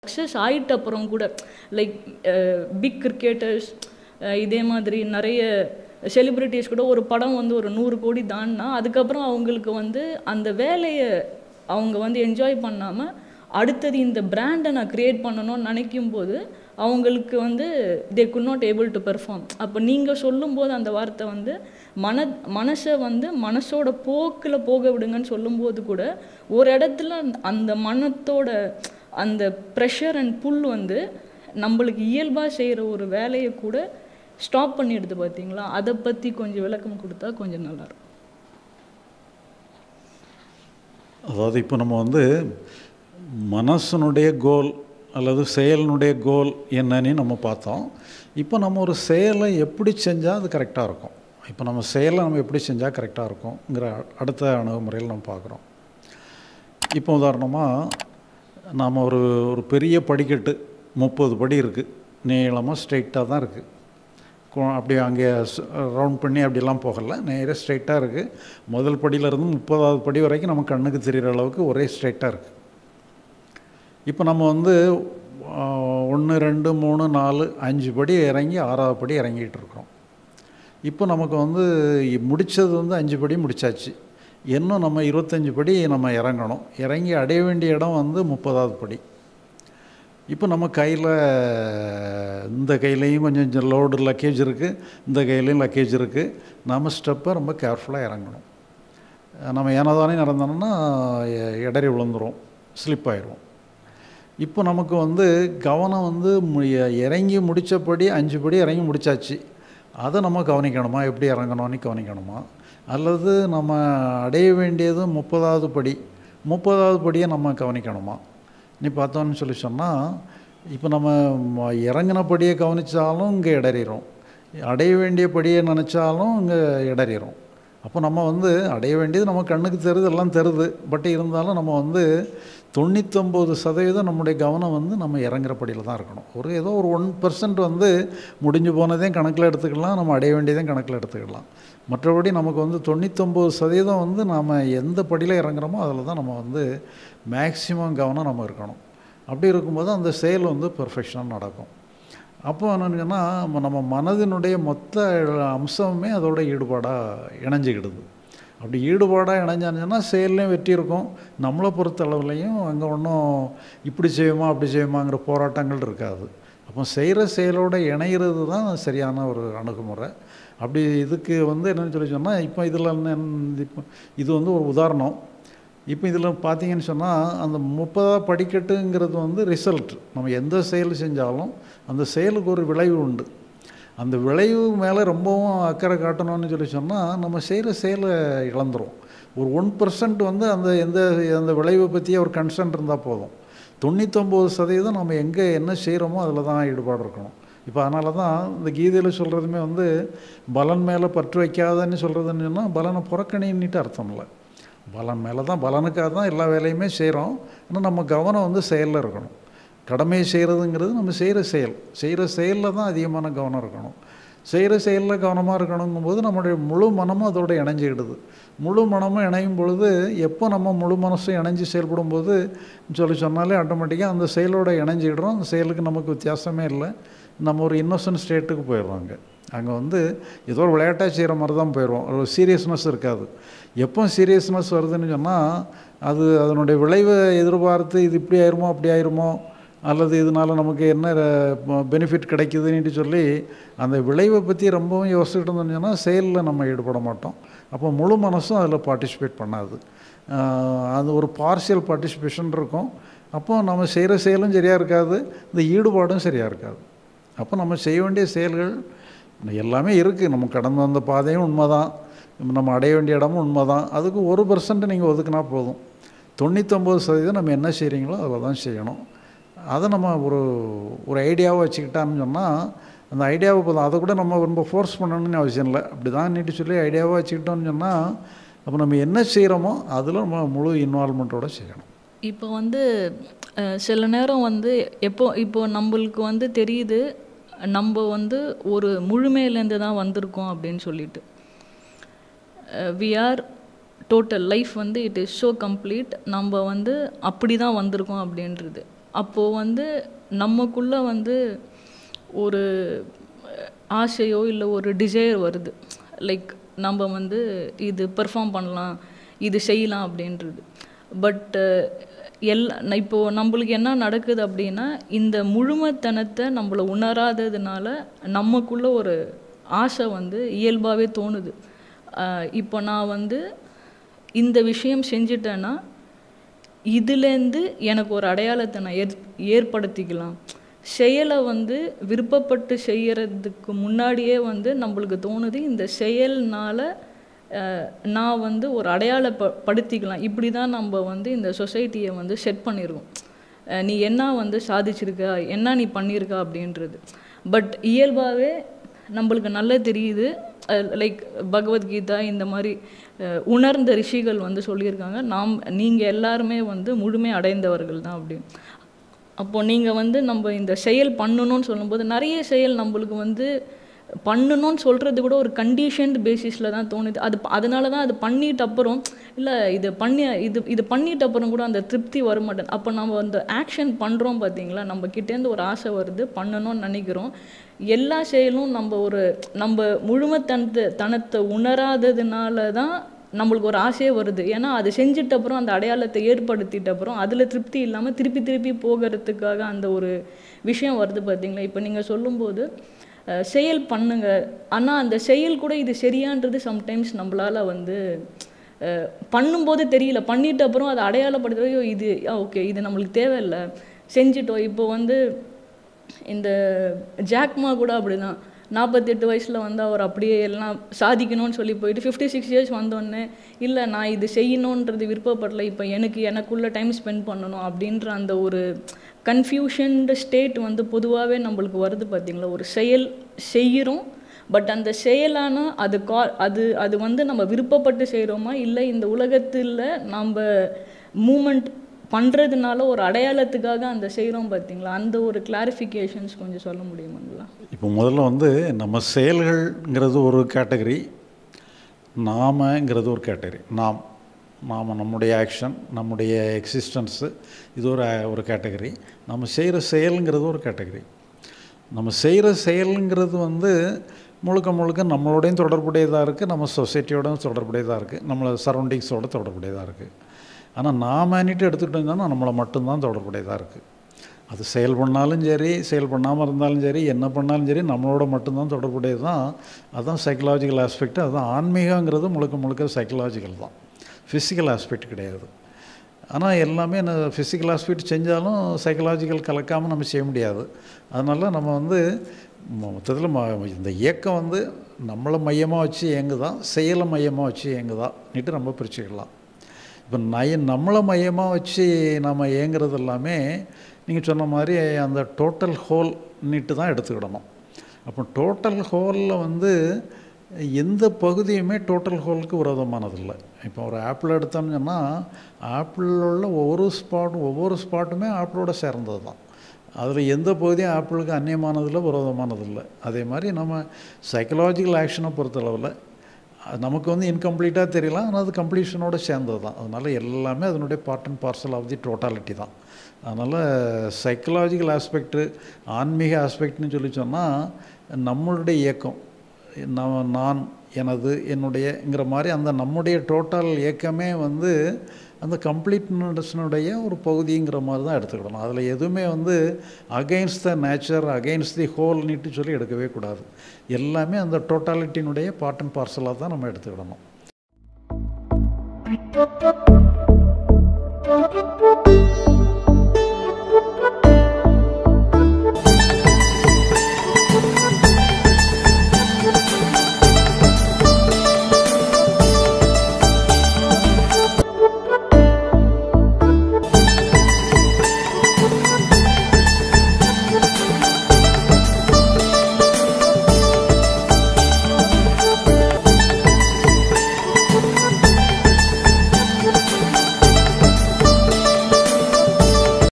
success ஆயிட்ட அப்புறம் கூட லைக் பிக் கிரிக்கெட்டர்ஸ் இதே மாதிரி நிறைய செலிப்ரிட்டிஸ் கூட ஒரு படம் வந்து ஒரு நூறு கோடி தான்னா அதுக்கப்புறம் அவங்களுக்கு வந்து அந்த வேலையை அவங்க வந்து என்ஜாய் பண்ணாமல் அடுத்தது இந்த பிராண்டை நான் க்ரியேட் பண்ணணும்னு நினைக்கும் போது அவங்களுக்கு வந்து they could not able to perform அப்போ நீங்கள் சொல்லும்போது அந்த வார்த்தை வந்து மன மனசை வந்து மனசோட போக்கில் போக விடுங்கன்னு சொல்லும்போது கூட ஒரு இடத்துல அந்த மனத்தோட அந்த ப்ரெஷர் அண்ட் புல் வந்து நம்மளுக்கு இயல்பாக செய்கிற ஒரு வேலையை கூட ஸ்டாப் பண்ணிடுது பார்த்தீங்களா அதை பற்றி கொஞ்சம் விளக்கம் கொடுத்தா கொஞ்சம் நல்லாயிருக்கும் அதாவது இப்போ நம்ம வந்து மனசனுடைய கோல் அல்லது செயலினுடைய கோல் என்னன்னு நம்ம பார்த்தோம் இப்போ நம்ம ஒரு செயலை எப்படி செஞ்சால் அது கரெக்டாக இருக்கும் இப்போ நம்ம செயலை நம்ம எப்படி செஞ்சால் கரெக்டாக இருக்கும்ங்கிற அடுத்த அணுகுமுறையில் நம்ம பார்க்குறோம் இப்போ உதாரணமாக நாம் ஒரு ஒரு பெரிய படிக்கட்டு முப்பது படி இருக்குது நீளமாக ஸ்ட்ரைட்டாக தான் இருக்குது அப்படி அங்கே ரவுண்ட் பண்ணி அப்படிலாம் போகலை நேராக ஸ்ட்ரைட்டாக இருக்குது முதல் படியிலேருந்து முப்பதாவது படி வரைக்கும் நம்ம கண்ணுக்கு தெரிகிற அளவுக்கு ஒரே ஸ்ட்ரைட்டாக இருக்குது இப்போ நம்ம வந்து ஒன்று ரெண்டு மூணு நாலு அஞ்சு படி இறங்கி ஆறாவது படி இறங்கிட்டு இருக்கிறோம் இப்போ நமக்கு வந்து முடித்தது வந்து அஞ்சு படி முடித்தாச்சு இன்னும் நம்ம இருபத்தஞ்சி படி நம்ம இறங்கணும் இறங்கி அடைய வேண்டிய இடம் வந்து முப்பதாவது படி இப்போ நம்ம கையில் இந்த கையிலையும் கொஞ்சம் லோடு லக்கேஜ் இருக்குது இந்த கையிலையும் லக்கேஜ் இருக்குது நம்ம ஸ்டெப்பை ரொம்ப கேர்ஃபுல்லாக இறங்கணும் நம்ம ஏனதானே நடந்தோம்னா இடறி விழுந்துரும் ஸ்லிப் ஆயிரும் இப்போ நமக்கு வந்து கவனம் வந்து இறங்கி முடித்தபடி அஞ்சு படி இறங்கி முடித்தாச்சு அதை நம்ம கவனிக்கணுமா எப்படி இறங்கணும்னு கவனிக்கணுமா அல்லது நம்ம அடைய வேண்டியது முப்பதாவது படி முப்பதாவது படியை நம்ம கவனிக்கணுமா நீ பார்த்தோன்னு சொல்லி சொன்னால் இப்போ நம்ம இறங்கின படியை கவனித்தாலும் இங்கே இடறிடும் அடைய வேண்டிய படியை நினச்சாலும் இங்கே இடறிடும் அப்போ நம்ம வந்து அடைய வேண்டியது நம்ம கண்ணுக்கு தெரியுது எல்லாம் தெரியுது பட் இருந்தாலும் நம்ம வந்து தொண்ணூத்தொம்பது சதவீதம் நம்முடைய கவனம் வந்து நம்ம இறங்குற படியில் தான் இருக்கணும் ஒரு ஏதோ ஒரு ஒன் பர்சன்ட் வந்து முடிஞ்சு போனதையும் கணக்கில் எடுத்துக்கலாம் நம்ம அடைய வேண்டியதையும் கணக்கில் எடுத்துக்கலாம் மற்றபடி நமக்கு வந்து தொண்ணூத்தொம்பது சதவீதம் வந்து நாம் எந்த படியில் இறங்குறோமோ அதில் தான் நம்ம வந்து மேக்சிமம் கவனம் நம்ம இருக்கணும் அப்படி இருக்கும்போது அந்த செயல் வந்து பெர்ஃபெக்ஷனாக நடக்கும் அப்போ என்னென்னு சொன்னால் நம்ம மனதினுடைய மொத்த அம்சமுமே அதோட ஈடுபாடாக இணைஞ்சிக்கிடுது அப்படி ஈடுபாடாக இணைஞ்சானுன்னா செயல்லையும் வெற்றி இருக்கும் நம்மளை பொறுத்த அளவுலையும் அங்கே ஒன்றும் இப்படி செய்வோமா அப்படி செய்வோமாங்கிற போராட்டங்கள் இருக்காது அப்போ செய்கிற செயலோட இணைகிறது தான் சரியான ஒரு அணுகுமுறை அப்படி இதுக்கு வந்து என்னென்னு சொல்லி சொன்னால் இப்போ இதில் இப்போ இது வந்து ஒரு உதாரணம் இப்போ இதில் பார்த்தீங்கன்னு சொன்னால் அந்த முப்பதாக படிக்கட்டுங்கிறது வந்து ரிசல்ட் நம்ம எந்த செயல் செஞ்சாலும் அந்த செயலுக்கு ஒரு விளைவு உண்டு அந்த விளைவு மேலே ரொம்பவும் அக்கறை காட்டணும்னு சொல்லி சொன்னால் நம்ம செய்கிற செயலை இழந்துரும் ஒரு ஒன் பர்சன்ட் வந்து அந்த எந்த அந்த விளைவை பற்றிய ஒரு கன்சர்ன் இருந்தால் போதும் தொண்ணூத்தொம்பது சதவீதம் நம்ம எங்கே என்ன செய்கிறோமோ அதில் தான் ஈடுபாடு இருக்கணும் இப்போ அதனால தான் இந்த கீதையில் சொல்கிறதுமே வந்து பலன் மேலே பற்று வைக்காதன்னு சொல்கிறதுன்னு சொன்னால் பலனை புறக்கணின்னுட்டு அர்த்தம் இல்லை பலன் மேலே தான் பலனுக்காக தான் எல்லா வேலையுமே செய்கிறோம் ஆனால் நம்ம கவனம் வந்து செயலில் இருக்கணும் கடமை செய்கிறதுங்கிறது நம்ம செய்கிற செயல் செய்கிற செயலில் தான் அதிகமான கவனம் இருக்கணும் செய்கிற செயலில் கவனமாக இருக்கணுங்கும்போது நம்முடைய முழு மனமும் அதோட இணைஞ்சிக்கிடுது முழு மனமும் இணையும் பொழுது எப்போ நம்ம முழு மனசும் இணைஞ்சு செயல்படும் போது சொல்லி சொன்னாலே ஆட்டோமேட்டிக்காக அந்த செயலோட இணைஞ்சிக்கிடுறோம் அந்த செயலுக்கு நமக்கு வித்தியாசமே இல்லை நம்ம ஒரு இன்னோசன்ட் ஸ்டேட்டுக்கு போயிடுவாங்க அங்கே வந்து ஏதோ ஒரு விளையாட்டாக செய்கிற மாதிரி தான் போயிடுவோம் ஒரு சீரியஸ்னஸ் இருக்காது எப்போ சீரியஸ்னஸ் வருதுன்னு சொன்னால் அது அதனுடைய விளைவை எதிர்பார்த்து இது இப்படி ஆயிருமோ அப்படி ஆயிருமோ அல்லது இதனால் நமக்கு என்ன பெனிஃபிட் கிடைக்குதுன்னு சொல்லி அந்த விளைவை பற்றி ரொம்பவும் யோசிச்சுட்டு இருந்தோம்னு சொன்னால் செயலில் நம்ம ஈடுபட மாட்டோம் அப்போ முழு மனசும் அதில் பார்ட்டிசிபேட் பண்ணாது அது ஒரு பார்சியல் பார்ட்டிசிபேஷன் இருக்கும் அப்போ நம்ம செய்கிற செயலும் சரியாக இருக்காது இந்த ஈடுபாடும் சரியாக இருக்காது அப்போ நம்ம செய்ய வேண்டிய செயல்கள் எல்லாமே இருக்குது நம்ம கடந்து வந்த பாதையும் உண்மை தான் நம்ம அடைய வேண்டிய இடமும் உண்மை தான் அதுக்கு ஒரு பர்சன்ட் நீங்கள் ஒதுக்குனா போதும் தொண்ணூத்தொம்பது சதவீதம் நம்ம என்ன செய்கிறீங்களோ அதில் தான் செய்யணும் அதை நம்ம ஒரு ஒரு ஐடியாவை வச்சுக்கிட்டான்னு சொன்னால் அந்த ஐடியாவை போதும் அதை கூட நம்ம ரொம்ப ஃபோர்ஸ் பண்ணணும்னு அவசியம் இல்லை அப்படி தான் நீட்டு சொல்லி ஐடியாவை வச்சுக்கிட்டோம்னு சொன்னால் அப்போ நம்ம என்ன செய்கிறோமோ அதில் நம்ம முழு இன்வால்மெண்ட்டோடு செய்யணும் இப்போ வந்து சில நேரம் வந்து எப்போ இப்போ நம்மளுக்கு வந்து தெரியுது நம்ம வந்து ஒரு முழுமையிலேருந்து தான் வந்திருக்கோம் அப்படின்னு சொல்லிட்டு வி ஆர் டோட்டல் லைஃப் வந்து இட் இஸ் ஸோ கம்ப்ளீட் நம்ம வந்து அப்படி தான் வந்திருக்கோம் அப்படின்றது அப்போது வந்து நமக்குள்ளே வந்து ஒரு ஆசையோ இல்லை ஒரு டிசைர் வருது லைக் நம்ம வந்து இது பெர்ஃபார்ம் பண்ணலாம் இது செய்யலாம் அப்படின்றது பட் எல் இப்போது நம்மளுக்கு என்ன நடக்குது அப்படின்னா இந்த முழுமைத்தனத்தை நம்மளை உணராததுனால நமக்குள்ள ஒரு ஆசை வந்து இயல்பாகவே தோணுது இப்போ நான் வந்து இந்த விஷயம் செஞ்சிட்டேன்னா இதுலேருந்து எனக்கு ஒரு அடையாளத்தை நான் ஏற் ஏற்படுத்திக்கலாம் செயலை வந்து விருப்பப்பட்டு செய்யறதுக்கு முன்னாடியே வந்து நம்மளுக்கு தோணுது இந்த செயல்னால நான் வந்து ஒரு அடையாளப்ப படுத்திக்கலாம் இப்படி தான் நம்ம வந்து இந்த சொசைட்டியை வந்து செட் பண்ணியிருக்கோம் நீ என்ன வந்து சாதிச்சிருக்க என்ன நீ பண்ணியிருக்க அப்படின்றது பட் இயல்பாகவே நம்மளுக்கு நல்லா தெரியுது லைக் பகவத்கீதா இந்த மாதிரி உணர்ந்த ரிஷிகள் வந்து சொல்லியிருக்காங்க நாம் நீங்கள் எல்லாருமே வந்து முழுமை அடைந்தவர்கள் தான் அப்படின்னு அப்போது நீங்கள் வந்து நம்ம இந்த செயல் பண்ணணும்னு சொல்லும்போது நிறைய செயல் நம்மளுக்கு வந்து பண்ணணும்னு சொல்கிறது கூட ஒரு கண்டிஷன்டு பேசிஸில் தான் தோணுது அது அதனால தான் அது பண்ணிட்ட அப்புறம் இல்லை இது பண்ணி இது இது பண்ணிட்ட அப்புறம் கூட அந்த திருப்தி வர மாட்டேன் அப்போ நம்ம அந்த ஆக்ஷன் பண்ணுறோம் பார்த்தீங்களா நம்ம கிட்டேருந்து ஒரு ஆசை வருது பண்ணணும்னு நினைக்கிறோம் எல்லா செயலும் நம்ம ஒரு நம்ம முழுமைத்தனத்தை தனத்தை உணராததுனால தான் நம்மளுக்கு ஒரு ஆசையே வருது ஏன்னா அது செஞ்சிட்ட அப்புறம் அந்த அடையாளத்தை ஏற்படுத்திட்ட அப்புறம் அதில் திருப்தி இல்லாமல் திருப்பி திருப்பி போகிறதுக்காக அந்த ஒரு விஷயம் வருது பார்த்தீங்களா இப்போ நீங்கள் சொல்லும்போது செயல் பண்ணுங்க ஆனால் அந்த செயல் கூட இது சரியான்றது சம்டைம்ஸ் நம்மளால் வந்து பண்ணும்போது தெரியல பண்ணிட்ட அப்புறம் அதை அடையாளப்படுத்துறையோ இது ஓகே இது நம்மளுக்கு தேவையில்லை செஞ்சிட்டோம் இப்போ வந்து இந்த ஜாக்மா கூட அப்படிதான் நாற்பத்தெட்டு வயசில் வந்து அவர் அப்படியே எல்லாம் சாதிக்கணும்னு சொல்லி போயிட்டு ஃபிஃப்டி சிக்ஸ் இயர்ஸ் வந்தோடனே இல்லை நான் இது செய்யணுன்றது விருப்பப்படல இப்போ எனக்கு எனக்குள்ள டைம் ஸ்பெண்ட் பண்ணணும் அப்படின்ற அந்த ஒரு கன்ஃபியூஷன்டு ஸ்டேட் வந்து பொதுவாகவே நம்மளுக்கு வருது பார்த்திங்களா ஒரு செயல் செய்கிறோம் பட் அந்த செயலான அது கா அது அது வந்து நம்ம விருப்பப்பட்டு செய்கிறோமா இல்லை இந்த உலகத்தில் நம்ம மூமெண்ட் பண்ணுறதுனால ஒரு அடையாளத்துக்காக அந்த செய்கிறோம் பார்த்தீங்களா அந்த ஒரு கிளாரிஃபிகேஷன்ஸ் கொஞ்சம் சொல்ல முடியுமாங்களா இப்போ முதல்ல வந்து நம்ம செயல்கள்ங்கிறது ஒரு கேட்டகரி நாமங்கிறது ஒரு கேட்டகரி நாம் நாம் நம்முடைய ஆக்ஷன் நம்முடைய எக்ஸிஸ்டன்ஸு இது ஒரு ஒரு கேட்டகரி நம்ம செய்கிற செயலுங்கிறது ஒரு கேட்டகரி நம்ம செய்கிற செயலுங்கிறது வந்து முழுக்க முழுக்க நம்மளோடையும் தொடர்புடையதாக இருக்குது நம்ம சொசைட்டியோடும் தொடர்புடையதாக இருக்குது நம்மளை சரௌண்டிங்ஸோட தொடர்புடையதாக இருக்குது ஆனால் நாமன்னிட்டு எடுத்துக்கிட்டோம்னா நம்மளை மட்டும்தான் தொடர்புடையதாக இருக்குது அது செயல் பண்ணாலும் சரி செயல் பண்ணாமல் இருந்தாலும் சரி என்ன பண்ணாலும் சரி நம்மளோட மட்டும்தான் தொடர்புடையது தான் அதுதான் சைக்கலாஜிக்கல் ஆஸ்பெக்ட் அதுதான் ஆன்மீகங்கிறது முழுக்க முழுக்க சைக்கலாஜிக்கல் தான் ஃபிசிக்கல் ஆஸ்பெக்ட் கிடையாது ஆனால் எல்லாமே என்ன ஃபிசிக்கல் ஆஸ்பெக்ட் செஞ்சாலும் சைக்கலாஜிக்கல் கலக்காமல் நம்ம செய்ய முடியாது அதனால் நம்ம வந்து மொத்தத்தில் ம இந்த இயக்கம் வந்து நம்மளை மையமாக வச்சு இயங்குதான் செயலை மையமாக வச்சு இயங்குதான்னுட்டு நம்ம பிரிச்சுக்கலாம் இப்போ நய நம்மளை மையமாக வச்சு நம்ம இயங்குறது எல்லாமே நீங்கள் சொன்ன மாதிரி அந்த டோட்டல் ஹோல் நீட்டு தான் எடுத்துக்கிடணும் அப்போ டோட்டல் ஹோலில் வந்து எந்த பகுதியுமே டோட்டல் ஹோலுக்கு விரோதமானதில்லை இப்போ ஒரு ஆப்பிள் எடுத்தோம்னு சொன்னால் ஆப்பிளில் உள்ள ஒவ்வொரு ஸ்பாட்டும் ஒவ்வொரு ஸ்பாட்டுமே ஆப்பிளோட சேர்ந்தது தான் அதில் எந்த பகுதியும் ஆப்பிளுக்கு அந்நியமானதில்லை விரோதமானதில்லை அதே மாதிரி நம்ம சைக்கலாஜிக்கல் ஆக்ஷனை பொறுத்தளவில் நமக்கு வந்து இன்கம்ப்ளீட்டாக தெரியலாம் ஆனால் அது கம்ப்ளீஷனோடு சேர்ந்தது தான் அதனால் எல்லாமே அதனுடைய part and parcel of the totality தான் அதனால் சைக்கலாஜிக்கல் ஆஸ்பெக்டு ஆன்மீக ஆஸ்பெக்ட்னு சொல்லி சொன்னால் நம்மளுடைய இயக்கம் நான் நான் எனது என்னுடையங்கிற மாதிரி அந்த நம்முடைய டோட்டல் இயக்கமே வந்து அந்த கம்ப்ளீட்னஸ்னுடைய ஒரு பகுதிங்கிற மாதிரி தான் எடுத்துக்கிடணும் அதில் எதுவுமே வந்து against the nature against the ஹோல்னிட்டு சொல்லி எடுக்கவே கூடாது எல்லாமே அந்த டோட்டாலிட்டினுடைய பார்ட் அண்ட் பார்சலாக தான் நம்ம எடுத்துக்கிடணும்